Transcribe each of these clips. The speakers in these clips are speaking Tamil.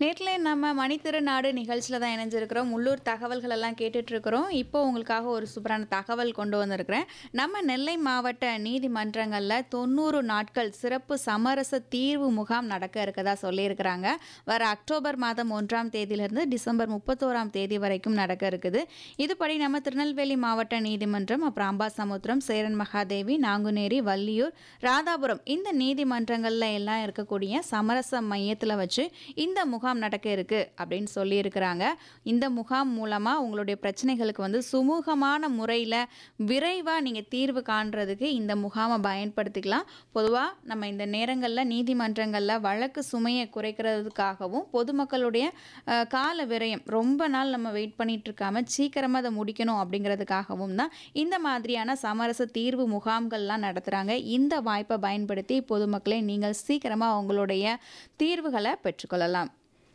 நேர்ல நம்ம மணித்திருநாடு நிகழ்ச்சியில் தான் இணைஞ்சிருக்கிறோம் உள்ளூர் தகவல்கள் எல்லாம் கேட்டுட்டு இருக்கிறோம் இப்போ உங்களுக்காக ஒரு சூப்பரான தகவல் கொண்டு வந்திருக்கிறேன் நம்ம நெல்லை மாவட்ட நீதிமன்றங்களில் தொண்ணூறு நாட்கள் சிறப்பு சமரச தீர்வு முகாம் நடக்க இருக்கதா சொல்லியிருக்கிறாங்க வர அக்டோபர் மாதம் ஒன்றாம் தேதியிலிருந்து டிசம்பர் முப்பத்தோராம் தேதி வரைக்கும் நடக்க இருக்குது இதுபடி நம்ம திருநெல்வேலி மாவட்ட நீதிமன்றம் அப்புறம் அம்பாசமுத்திரம் சேரன் மகாதேவி நாங்குநேரி வள்ளியூர் ராதாபுரம் இந்த நீதிமன்றங்களில் எல்லாம் இருக்கக்கூடிய சமரச மையத்தில் வச்சு இந்த முகாம் நடக்க இருக்கு அப்படின்னு சொல்லியிருக்கிறாங்க இந்த முகாம் மூலமாக உங்களுடைய பிரச்சனைகளுக்கு வந்து சுமூகமான முறையில் விரைவாக நீங்கள் தீர்வு காண்றதுக்கு இந்த முகாமை பயன்படுத்திக்கலாம் பொதுவாக நம்ம இந்த நேரங்களில் நீதிமன்றங்களில் வழக்கு சுமையை குறைக்கிறதுக்காகவும் பொதுமக்களுடைய அஹ், கால விரயம் ரொம்ப நாள் நம்ம வெயிட் பண்ணிட்டு இருக்காம சீக்கிரமாக அதை முடிக்கணும் அப்படிங்கிறதுக்காகவும் தான் இந்த மாதிரியான சமரச தீர்வு முகாம்கள்லாம் நடத்துகிறாங்க இந்த வாய்ப்பை பயன்படுத்தி பொதுமக்களை நீங்கள் சீக்கிரமாக உங்களுடைய தீர்வுகளை பெற்றுக்கொள்ளலாம்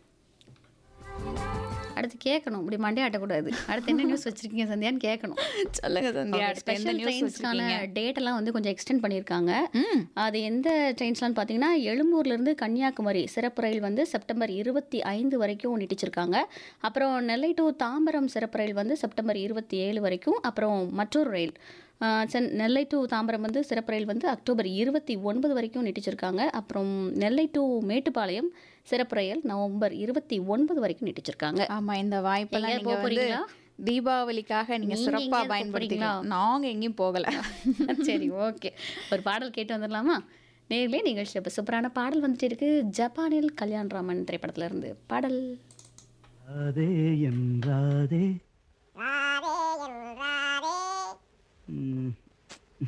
அடுத்து கேட்கணும் இப்படி மண்டே ஆட்டக்கூடாது அடுத்து என்ன நியூஸ் வச்சிருக்கீங்க சந்தியான்னு கேட்கணும் சொல்லுங்க சந்தியா அடுத்து எந்த ஸ்பெஷல் நியூஸ் ட்ரெயின்ஸ்க்கான வச்சிருக்கீங்க டேட் எல்லாம் வந்து கொஞ்சம் எக்ஸ்டெண்ட் பண்ணியிருக்காங்க ம் அது எந்த ட்ரெயின்ஸ்லாம் பார்த்தீங்கன்னா எழும்பூர்லேருந்து கன்னியாகுமரி சிறப்பு ரயில் வந்து செப்டம்பர் இருபத்தி ஐந்து வரைக்கும் நீட்டிச்சிருக்காங்க அப்புறம் நெல்லை டு தாம்பரம் சிறப்பு ரயில் வந்து செப்டம்பர் இருபத்தி ஏழு வரைக்கும் அப்புறம் மற்றொரு ரயில் ஆஹ் சென் நெல்லை டு தாம்பரம் வந்து சிறப்பு ரயில் வந்து அக்டோபர் இருபத்தி ஒன்பது வரைக்கும் நீட்டிச்சிருக்காங்க அப்புறம் நெல்லை டு மேட்டுப்பாளையம் சிறப்பு ரயில் நவம்பர் இருபத்தி ஒன்பது வரைக்கும் நீட்டிச்சிருக்காங்க ஆமா இந்த வாய்ப்பெல்லாம் எங்கேயாவது நீங்க போக வந்து போறீங்களா? தீபாவளிக்காக நீங்க நீங்க சிறப்பா எங்கேயாவது போக பயன்படுத்திக்கலாம் நாங்க எங்கேயும் போகல சரி ஓகே ஒரு பாடல் கேட்டு வந்துடலாமா நேர்லயே நிகழ்ச்சி இப்போ சூப்பரான பாடல் வந்துட்டு இருக்கு ஜப்பானில் கல்யாணராமன் திரைப்படத்துல இருந்து பாடல் ராதே என் ராதே ம்,